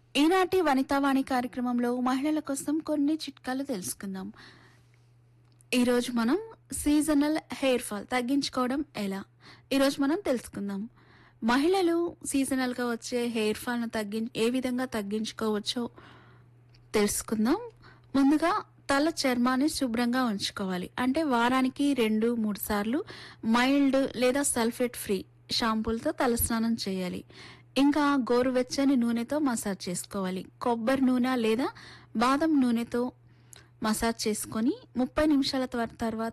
ఈనాటి వనితావాణి కార్యక్రమంలో మహిళల కోసం కొన్ని చిట్కాలు తెలుసుకుందాం ఈరోజు మనం సీజనల్ హెయిర్ ఫాల్ తగ్గించుకోవడం ఎలా ఈరోజు మనం తెలుసుకుందాం మహిళలు సీజనల్ గా వచ్చే హెయిర్ ఫాల్ ను తగ్గి ఏ విధంగా తగ్గించుకోవచ్చో తెలుసుకుందాం ముందుగా తల చర్మాన్ని శుభ్రంగా ఉంచుకోవాలి అంటే వారానికి రెండు మూడు సార్లు మైల్డ్ లేదా సల్ఫేట్ ఫ్రీ షాంపూలతో తలస్నానం చేయాలి ఇంకా గోరువెచ్చని నూనెతో మసాజ్ చేసుకోవాలి కొబ్బరి నూనె లేదా బాదం నూనెతో మసాజ్ చేసుకొని ముప్పై నిమిషాల తర్వా- తర్వాత